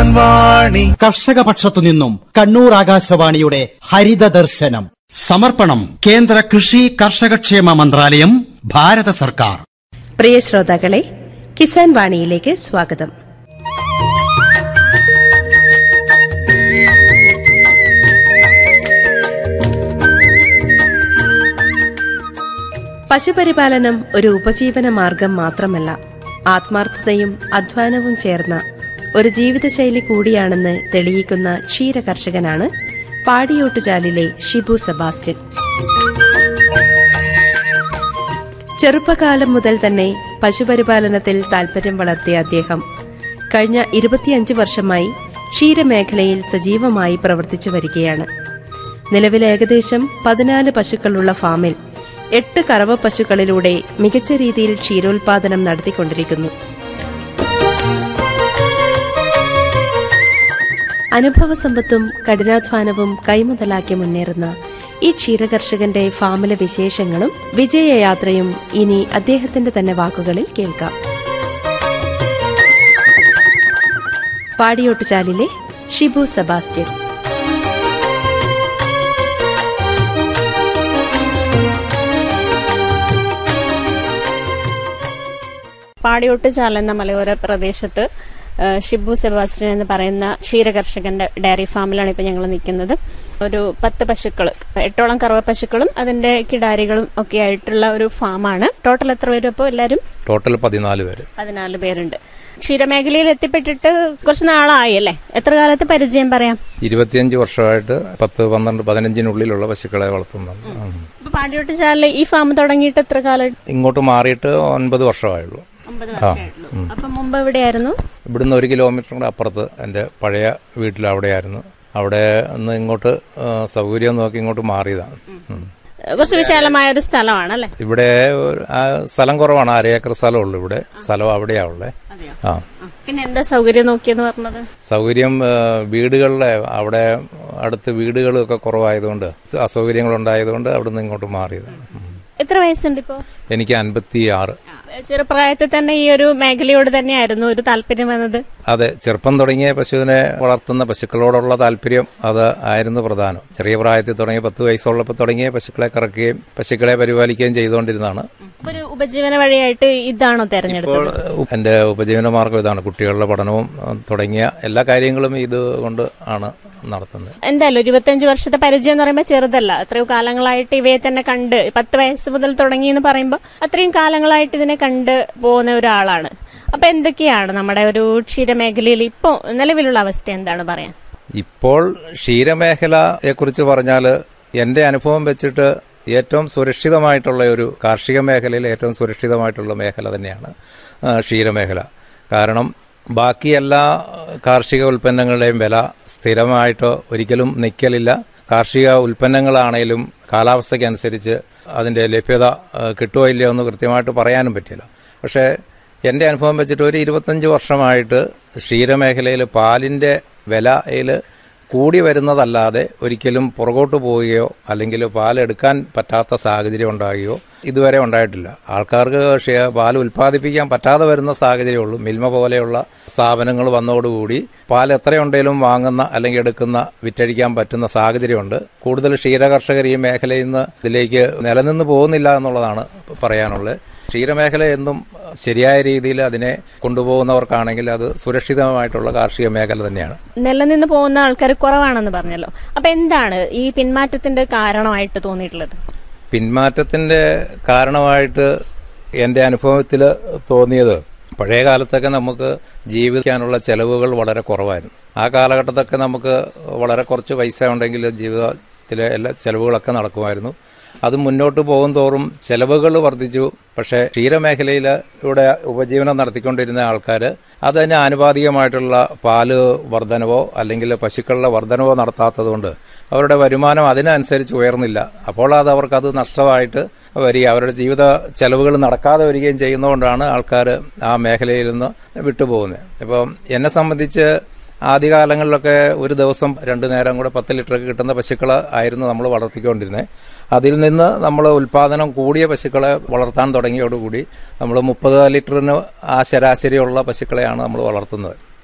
വാണി കർഷക പക്ഷത്തു നിന്നും കണ്ണൂർ ആകാശവാണിയുടെ ഹരിത ദർശനം സമർപ്പണം കേന്ദ്ര കൃഷി കർഷകക്ഷേമ മന്ത്രാലയം ഭാരത സർക്കാർ പ്രിയ ശ്രോതാക്കളെ കിസാൻ വാണിയിലേക്ക് സ്വാഗതം പശുപരിപാലനം ഒരു ഉപജീവന മാർഗം മാത്രമല്ല ആത്മാർത്ഥതയും അധ്വാനവും ചേർന്ന ഒരു ജീവിതശൈലി കൂടിയാണെന്ന് തെളിയിക്കുന്ന ക്ഷീരകർഷകനാണ് പാടിയോട്ടുചാലിലെ ഷിബു സെബാസ്റ്റ്യൻ ചെറുപ്പകാലം മുതൽ തന്നെ പശുപരിപാലനത്തിൽ താൽപര്യം വളർത്തിയ അദ്ദേഹം കഴിഞ്ഞ ഇരുപത്തിയഞ്ച് വർഷമായി ക്ഷീരമേഖലയിൽ സജീവമായി പ്രവർത്തിച്ചു വരികയാണ് നിലവിൽ ഏകദേശം പതിനാല് പശുക്കളുള്ള ഫാമിൽ എട്ട് കറവ പശുക്കളിലൂടെ മികച്ച രീതിയിൽ ക്ഷീരോത്പാദനം നടത്തിക്കൊണ്ടിരിക്കുന്നു അനുഭവസമ്പത്തും കഠിനാധ്വാനവും കൈമുതലാക്കി മുന്നേറുന്ന ഈ ക്ഷീരകർഷകന്റെ ഫാമിലെ വിശേഷങ്ങളും വിജയയാത്രയും ഇനി അദ്ദേഹത്തിന്റെ തന്നെ വാക്കുകളിൽ കേൾക്കാം പാടിയോട്ടുചാലിലെ ഷിബു സെബാസ്റ്റ്യൻ പാടിയോട്ട് ചാലെന്ന മലയോര പ്രദേശത്ത് ആ, ഷിബു സെബാസ്റ്റ്യൻ എന്ന് പറയുന്ന ക്ഷീരകർഷകന്റെ ഡയറി ഫാമിലാണ് ഇപ്പൊ ഞങ്ങൾ നിൽക്കുന്നത് ഒരു പത്ത് പശുക്കൾ എട്ടോളം കറവ പശുക്കളും അതിന്റെ കിടാരികളും ഒക്കെ ആയിട്ടുള്ള ഒരു ഫാമാണ് ടോട്ടൽ എത്ര പേരും അപ്പോൾ എല്ലാവരും ടോട്ടൽ പതിനാല് പേര് പതിനാല് പേരുണ്ട് ക്ഷീരമേഖലയിൽ എത്തിപ്പെട്ടിട്ട് കുറച്ച് നാളായി അല്ലേ എത്ര കാലത്തെ പരിചയം പറയാം ഇരുപത്തിയഞ്ച് വർഷമായിട്ട് പത്ത് പന്ത്രണ്ട് പതിനഞ്ചിനുള്ളിലുള്ള പശുക്കളെ വളർത്തുന്നുണ്ട് ഉം. ഇപ്പൊ പാടിയോട്ട് ചാലിൽ ഈ ഫാം തുടങ്ങിയിട്ട് എത്ര കാലം ഇങ്ങോട്ട് മാറിയിട്ട് ഒൻപത് വർഷമായുള്ളൂ ഒമ്പത് വർഷമായിട്ടുള്ളൂ അപ്പൊ മുമ്പ് എവിടെയായിരുന്നു ഇവിടുന്ന് ഒരു കിലോമീറ്റർ കൂടെ അപ്പുറത്ത് എൻ്റെ പഴയ വീട്ടിൽ അവിടെയായിരുന്നു അവിടെ നിന്ന് ഇങ്ങോട്ട് ആ, സൗകര്യം നോക്കി ഇങ്ങോട്ട് മാറിയതാണ് ഉം. കുറച്ച് വിശാലമായ ഒരു സ്ഥലമാണ് അല്ലേ ഇവിടെ ഒരു- ആ, സ്ഥലം കുറവാണ് അര ഏക്കർ സ്ഥലമുള്ളൂ ഇവിടെ സ്ഥലം അവിടെയാ ഉള്ളത് ആ പിന്നെ എന്താ സൗകര്യം നോക്കിയെന്ന് പറഞ്ഞത് സൗകര്യം ആ, വീടുകളിലെ അവിടെ അടുത്ത് വീടുകളൊക്കെ കുറവായതുകൊണ്ട് അസൗകര്യങ്ങളുണ്ടായതുകൊണ്ട് അവിടെ നിന്ന് ഇങ്ങോട്ട് മാറിയതാണ് ഉം. എത്ര വയസ്സുണ്ട് ഇപ്പോ എനിക്ക് അൻപത്തി ആറ് ചെറുപ്രായത്തിൽ തന്നെ ഈ ഒരു മേഖലയോട് തന്നെയായിരുന്നു ഒരു താല്പര്യം വന്നത് അതെ ചെറുപ്പം തുടങ്ങിയ പശുവിനെ വളർത്തുന്ന പശുക്കളോടുള്ള താല്പര്യം അത് ആയിരുന്നു പ്രധാനം ചെറിയ പ്രായത്തിൽ തുടങ്ങി പത്ത് വയസ്സുള്ളപ്പോൾ തുടങ്ങിയ പശുക്കളെ കറക്കുകയും പശുക്കളെ പരിപാലിക്കുകയും ചെയ്തുകൊണ്ടിരുന്നതാണ് അപ്പൊ ഒരു ഉപജീവന വഴിയായിട്ട് ഇതാണോ തെരഞ്ഞെടുത്തത് ഇപ്പോൾ എൻ്റെ ഉപജീവന മാർഗം ഇതാണ് കുട്ടികളുടെ പഠനവും അഹ്, തുടങ്ങിയ എല്ലാ കാര്യങ്ങളും ഇത് കൊണ്ട് ആണ് നടത്തുന്നത് എന്തായാലും ഇരുപത്തഞ്ച് വർഷത്തെ പരിചയം എന്ന് പറയുമ്പോൾ ചെറുതല്ല എത്രയോ കാലങ്ങളായിട്ട് ഇവയെ തന്നെ കണ്ട് പത്ത് വയസ്സ് മുതൽ തുടങ്ങി എന്ന് പറയുമ്പോൾ അത്രയും കാലങ്ങളായിട്ട് ഇതിനെ കണ്ട് പോകുന്ന ഒരാളാണ് അപ്പൊ എന്തൊക്കെയാണ് നമ്മുടെ ഒരു ക്ഷീരമേഖലയിൽ ഇപ്പോൾ നിലവിലുള്ള അവസ്ഥ എന്താണ് പറയാൻ ഇപ്പോൾ ക്ഷീരമേഖലയെക്കുറിച്ച് പറഞ്ഞാൽ എൻ്റെ അനുഭവം വെച്ചിട്ട് ഏറ്റവും സുരക്ഷിതമായിട്ടുള്ള ഒരു കാർഷിക മേഖലയിൽ ഏറ്റവും സുരക്ഷിതമായിട്ടുള്ള മേഖല തന്നെയാണ് ആ, ക്ഷീരമേഖല കാരണം ബാക്കി എല്ലാ കാർഷിക ഉൽപ്പന്നങ്ങളുടെയും വില സ്ഥിരമായിട്ട് ഒരിക്കലും നിൽക്കലില്ല കാർഷിക ഉൽപ്പന്നങ്ങളാണേലും കാലാവസ്ഥയ്ക്കനുസരിച്ച് അതിൻ്റെ ലഭ്യത ആ, കിട്ടുമോ ഇല്ലയോ എന്ന് കൃത്യമായിട്ട് പറയാനും പറ്റില്ല പക്ഷേ എൻ്റെ അനുഭവം വെച്ചിട്ട് ഒരു ഇരുപത്തഞ്ച് വർഷമായിട്ട് ക്ഷീരമേഖലയിൽ പാലിൻ്റെ വിലയിൽ കൂടി വരുന്നതല്ലാതെ ഒരിക്കലും പുറകോട്ട് പോവുകയോ അല്ലെങ്കിൽ പാലെടുക്കാൻ പറ്റാത്ത സാഹചര്യം ഉണ്ടാകുകയോ ഇതുവരെ ഉണ്ടായിട്ടില്ല ആൾക്കാർക്ക് ക്ഷേ- പാൽ ഉൽപ്പാദിപ്പിക്കാൻ പറ്റാതെ വരുന്ന സാഹചര്യമുള്ളൂ മിൽമ പോലെയുള്ള സ്ഥാപനങ്ങൾ വന്നതോടുകൂടി പാൽ എത്രയുണ്ടെങ്കിലും വാങ്ങുന്ന അല്ലെങ്കിൽ എടുക്കുന്ന വിറ്റഴിക്കാൻ പറ്റുന്ന സാഹചര്യമുണ്ട് കൂടുതൽ ക്ഷീരകർഷകർ ഈ മേഖലയിൽ നിന്ന് ഇതിലേക്ക് നിലനിന്ന് പോകുന്നില്ല എന്നുള്ളതാണ് പറയാനുള്ളത് ക്ഷീരമേഖല എന്നും ശരിയായ രീതിയിൽ അതിനെ കൊണ്ടുപോകുന്നവർക്കാണെങ്കിൽ അത് സുരക്ഷിതമായിട്ടുള്ള കാർഷിക മേഖല തന്നെയാണ് നിലനിന്ന് പോകുന്ന ആൾക്കാർ കുറവാണെന്ന് പറഞ്ഞല്ലോ അപ്പൊ എന്താണ് ഈ പിന്മാറ്റത്തിന്റെ കാരണമായിട്ട് തോന്നിയിട്ടുള്ളത് പിന്മാറ്റത്തിന്റെ കാരണമായിട്ട് എൻ്റെ അനുഭവത്തിൽ തോന്നിയത് പഴയ കാലത്തൊക്കെ നമുക്ക് ജീവിക്കാനുള്ള ചെലവുകൾ വളരെ കുറവായിരുന്നു ആ കാലഘട്ടത്തൊക്കെ നമുക്ക് വളരെ കുറച്ച് പൈസ ഉണ്ടെങ്കിൽ ജീവിതത്തിലെ എല്ലാ ചെലവുകളൊക്കെ നടക്കുമായിരുന്നു അത് മുന്നോട്ട് പോകും തോറും ചെലവുകൾ വർദ്ധിച്ചു പക്ഷേ ക്ഷീരമേഖലയിൽ ഇവിടെ ഉപജീവനം നടത്തിക്കൊണ്ടിരുന്ന ആൾക്കാർ അതിന് ആനുപാതികമായിട്ടുള്ള പാല് വർധനവോ അല്ലെങ്കിൽ പശുക്കളുടെ വർധനവോ നടത്താത്തതുകൊണ്ട് അവരുടെ വരുമാനം അതിനനുസരിച്ച് ഉയർന്നില്ല അപ്പോൾ അത് അവർക്ക് അത് നഷ്ടമായിട്ട് വരിക അവരുടെ ജീവിത ചെലവുകൾ നടക്കാതെ വരികയും ചെയ്യുന്നതുകൊണ്ടാണ് ആൾക്കാർ ആ മേഖലയിൽ നിന്ന് വിട്ടുപോകുന്നത് ഇപ്പം എന്നെ സംബന്ധിച്ച് ആദ്യകാലങ്ങളിലൊക്കെ ഒരു ദിവസം രണ്ടു നേരം കൂടെ പത്ത് ലിറ്ററൊക്കെ കിട്ടുന്ന പശുക്കൾ ആയിരുന്നു നമ്മൾ വളർത്തിക്കൊണ്ടിരുന്നത് അതിൽ നിന്ന് നമ്മൾ ഉൽപാദനം കൂടിയ പശുക്കളെ വളർത്താൻ തുടങ്ങിയോടുകൂടി നമ്മൾ മുപ്പത് ലിറ്ററിന് ആ ശരാശരിയുള്ള പശുക്കളെയാണ് നമ്മൾ വളർത്തുന്നത്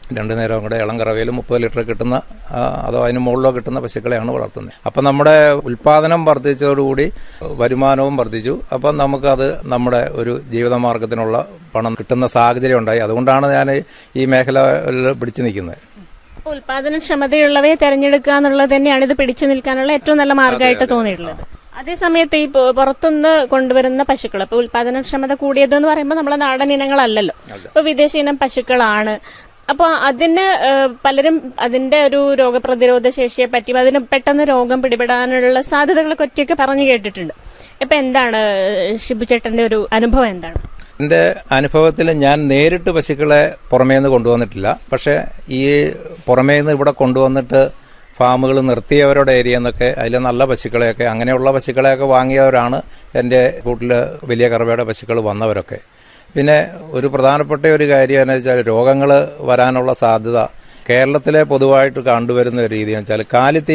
രണ്ടു നേരം കൂടെ ഇളം കറവയിൽ മുപ്പത് ലിറ്റർ കിട്ടുന്ന ആ, അതോ അതിന് മുകളിലോ കിട്ടുന്ന പശുക്കളെയാണ് വളർത്തുന്നത് അപ്പം നമ്മുടെ ഉൽപാദനം വർദ്ധിച്ചതോടുകൂടി വരുമാനവും വർദ്ധിച്ചു അപ്പം നമുക്കത് നമ്മുടെ ഒരു ജീവിതമാർഗത്തിനുള്ള പണം കിട്ടുന്ന സാഹചര്യം ഉണ്ടായി അതുകൊണ്ടാണ് ഞാൻ ഈ മേഖലയിൽ പിടിച്ചു നിൽക്കുന്നത് അപ്പോൾ ഉൽപാദനക്ഷമതയുള്ളവയെ തെരഞ്ഞെടുക്കുക എന്നുള്ളത് തന്നെയാണ് ഇത് പിടിച്ചു നിൽക്കാനുള്ള ഏറ്റവും നല്ല മാർഗമായിട്ട് തോന്നിയിട്ടുള്ളത് അതേ സമയത്ത് ഈ പൊ- പുറത്തുനിന്ന് കൊണ്ടുവരുന്ന പശുക്കൾ അപ്പൊ ഉൽപാദനക്ഷമത കൂടിയത് എന്ന് പറയുമ്പോൾ നമ്മളെ നാടൻ ഇനങ്ങളല്ലല്ലോ ഇപ്പൊ വിദേശ ഇനം പശുക്കളാണ് അപ്പോൾ അതിന് ഏഹ്, പലരും അതിന്റെ ഒരു രോഗപ്രതിരോധ ശേഷിയെ പറ്റിയും അതിന് പെട്ടെന്ന് രോഗം പിടിപെടാനുള്ള സാധ്യതകളൊക്കെ ഒറ്റയ്ക്ക് പറഞ്ഞു കേട്ടിട്ടുണ്ട് ഇപ്പൊ എന്താണ് ഷിബു ചേട്ടന്റെ ഒരു അനുഭവം എന്താണ് എൻ്റെ അനുഭവത്തിൽ ഞാൻ നേരിട്ട് പശുക്കളെ പുറമേ നിന്ന് കൊണ്ടുവന്നിട്ടില്ല പക്ഷേ ഈ പുറമേ നിന്ന് ഇവിടെ കൊണ്ടുവന്നിട്ട് ഫാമുകൾ നിർത്തിയവരുടെ ഏരിയ എന്നൊക്കെ അതിൽ നല്ല പശുക്കളെയൊക്കെ അങ്ങനെയുള്ള പശുക്കളെയൊക്കെ വാങ്ങിയവരാണ് എൻ്റെ കൂട്ടിൽ വലിയ കറവയുടെ പശുക്കൾ വന്നവരൊക്കെ പിന്നെ ഒരു പ്രധാനപ്പെട്ട ഒരു കാര്യം എന്ന് വെച്ചാൽ രോഗങ്ങൾ വരാനുള്ള സാധ്യത കേരളത്തിലെ പൊതുവായിട്ട് കണ്ടുവരുന്ന ഒരു രീതി എന്ന് വെച്ചാൽ കാലിത്തീറ്റ